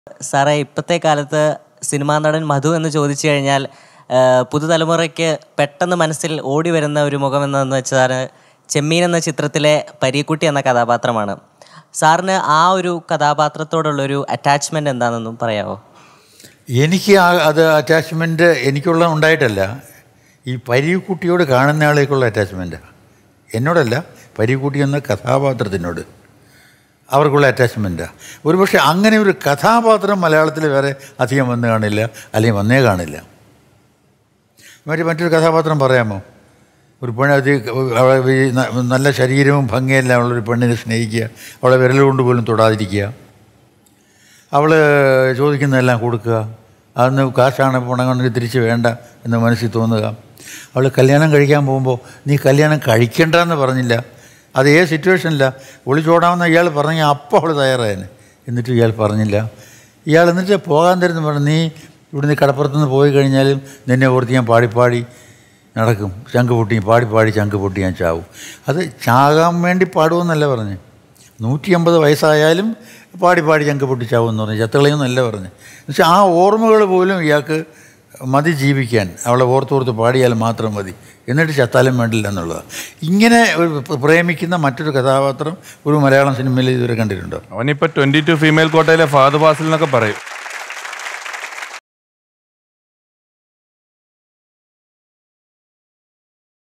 സാറേ ഇപ്പോഴത്തെ കാലത്ത് സിനിമാ നടൻ മധു എന്ന് ചോദിച്ചു കഴിഞ്ഞാൽ ആ, പുതുതലമുറയ്ക്ക് പെട്ടെന്ന് മനസ്സിൽ ഓടി വരുന്ന ഒരു മുഖം എന്നതെന്ന് വെച്ചാൽ ചെമ്മീൻ എന്ന ചിത്രത്തിലെ പരീക്കുട്ടി എന്ന കഥാപാത്രമാണ് സാറിന് ആ ഒരു കഥാപാത്രത്തോടുള്ളൊരു അറ്റാച്ച്മെൻ്റ് എന്താണെന്നും പറയാമോ എനിക്ക് ആ അത് അറ്റാച്ച്മെൻറ്റ് എനിക്കുള്ള ഉണ്ടായിട്ടല്ല ഈ പരീക്കുട്ടിയോട് കാണുന്ന ആളേക്കുള്ള അറ്റാച്ച്മെൻറ്റാണ് എന്നോടല്ല പരീക്കുട്ടി എന്ന കഥാപാത്രത്തിനോട് അവർക്കുള്ള അറ്റാച്ച്മെൻറ്റാണ് ഒരുപക്ഷെ അങ്ങനെ ഒരു കഥാപാത്രം മലയാളത്തിൽ വേറെ അധികം വന്ന് കാണില്ല അല്ലെങ്കിൽ വന്നേ കാണില്ല മറ്റു മറ്റൊരു കഥാപാത്രം പറയാമോ ഒരു പെണ്ണ് അത് അവളെ ഈ ന- നല്ല ശരീരവും ഭംഗിയെല്ലാം ഉള്ളൊരു പെണ്ണിനെ സ്നേഹിക്കുക അവളെ വിരൽ കൊണ്ട് പോലും തൊടാതിരിക്കുക അവൾ ചോദിക്കുന്നതെല്ലാം കൊടുക്കുക അന്ന് കാശാണ് പണം കൊണ്ട് തിരിച്ച് വേണ്ട എന്ന് മനസ്സിൽ തോന്നുക അവൾ കല്യാണം കഴിക്കാൻ പോകുമ്പോൾ നീ കല്യാണം കഴിക്കണ്ടെന്ന് പറഞ്ഞില്ല അത് ഏത് സിറ്റുവേഷനില്ല ഒളിച്ചോടാമെന്ന് ഇയാൾ പറഞ്ഞാൽ അപ്പോൾ അവൾ തയ്യാറായേനെ എന്നിട്ട് ഇയാൾ പറഞ്ഞില്ല ഇയാൾ എന്നിട്ട് പോകാൻ തരുന്നു പറഞ്ഞു നീ ഇവിടുന്ന് കടപ്പുറത്തുനിന്ന് പോയി കഴിഞ്ഞാലും നിന്നെ ഓർത്ത് ഞാൻ പാടിപ്പാടി നടക്കും ചങ്ക് പൊട്ടി പാടി പാടി ചങ്ക് പൊട്ടി ഞാൻ ചാവും അത് ചാകാൻ വേണ്ടി പാടുമെന്നല്ല പറഞ്ഞ് നൂറ്റി അമ്പത് വയസ്സായാലും പാടി പാടി ചങ്ക് പൊട്ടിച്ചാവുമെന്ന് പറഞ്ഞു ചത്തളയെന്നല്ല പറഞ്ഞു എന്നുവെച്ചാൽ ആ ഓർമ്മകൾ പോലും ഇയാൾക്ക് മതി ജീവിക്കാൻ അവളെ ഓർത്തോർത്ത് പാടിയാൽ മാത്രം മതി എന്നിട്ട് ചത്താലും വേണ്ടില്ല എന്നുള്ളതാണ് ഇങ്ങനെ ഒരു പ്രേമിക്കുന്ന മറ്റൊരു കഥാപാത്രം ഒരു മലയാളം സിനിമയിൽ ഇതുവരെ കണ്ടിട്ടുണ്ടോ അവനിപ്പോൾ ട്വൻറ്റി ടു ഫീമെയിൽ കോട്ടയിലെ ഫാദ് ഫാസിൽ എന്നൊക്കെ പറയും